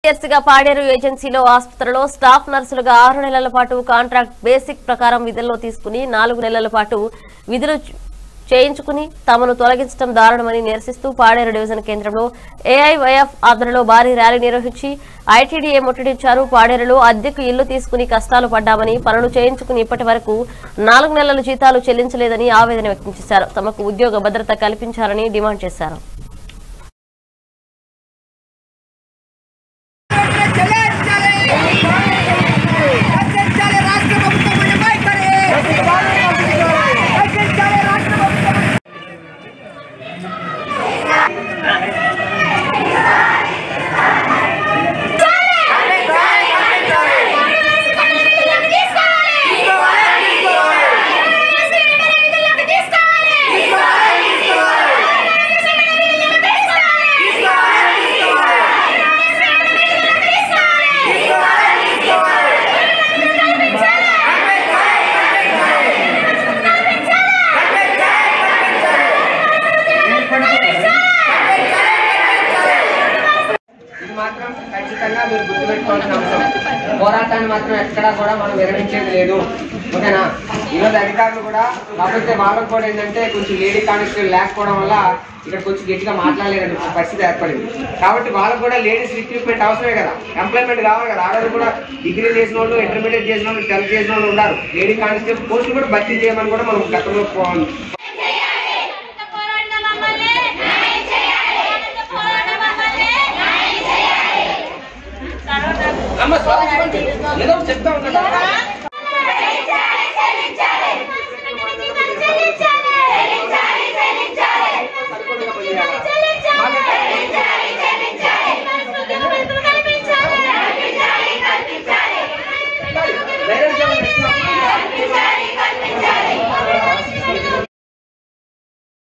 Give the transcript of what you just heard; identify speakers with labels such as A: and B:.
A: గా పాడేరు ఏజెన్సీలో ఆసుపత్రిలో స్టాఫ్ నర్సులుగా ఆరు నెలల పాటు కాంట్రాక్ట్ బేసిక్ ప్రకారం విధుల్లో తీసుకుని నాలుగు నెలల పాటు విధులు చ- చేయించుకుని తమను తొలగించడం దారుణమని నిరసిస్తూ పాడేరు డివిజన్ కేంద్రంలో ఏఐవైఎఫ్ ఆధ్వర్యంలో భారీ ర్యాలీ నిర్వహించి ఐటీడీఏ ముట్టడించారు పాడేరులో అద్దెకు ఇల్లు తీసుకుని కష్టాలు పడ్డామని పనులు చేయించుకుని ఇప్పటి వరకు నాలుగు నెలల జీతాలు చెల్లించలేదని ఆవేదన వ్యక్తం చేశారు తమకు ఉద్యోగ భద్రత కల్పించాలని డిమాండ్ చేశారు
B: రక్షించాలి రాష్ట్ర ప్రభుత్వం వైఖరి రక్షించాలి రాష్ట్ర ప్రభుత్వం
C: ఇది మాత్రం ఖచ్చితంగా మీరు గుర్తుపెట్టుకోవాల్సిన అంశం పోరాటాన్ని మాత్రం ఎక్కడా కూడా మనం విరమించేది లేదు ఓకేనా ఈరోజు అధికారులు కూడా కాకపోతే వాళ్ళకు కూడా ఏంటంటే కొంచెం లేడీ కానిస్టేబుల్ లేకపోవడం వల్ల ఇక్కడ కొంచెం గట్టిగా మాట్లాడలేని పరిస్థితి ఏర్పడింది కాబట్టి వాళ్ళకు కూడా లేడీస్ రిక్రూట్మెంట్ అవసరమే కదా ఎంప్లాయ్మెంట్ కావాలి కదా ఆడవాళ్ళు కూడా డిగ్రీ చేసిన వాళ్ళు ఇంటర్మీడియట్ చేసిన వాళ్ళు టెన్త్ చేసిన వాళ్ళు ఉన్నారు లేడీ కానిస్టేబుల్ పోస్టులు కూడా భర్తీ చేయమని కూడా మనం గతంలో పో-
D: పోరాటం మమ్మల్ని న్యాయం చేయాలి పోరాటం మమ్మల్ని న్యాయం చేయాలి
C: అమ్మ స్వాగతం ఏదో చెప్తా ఉంటా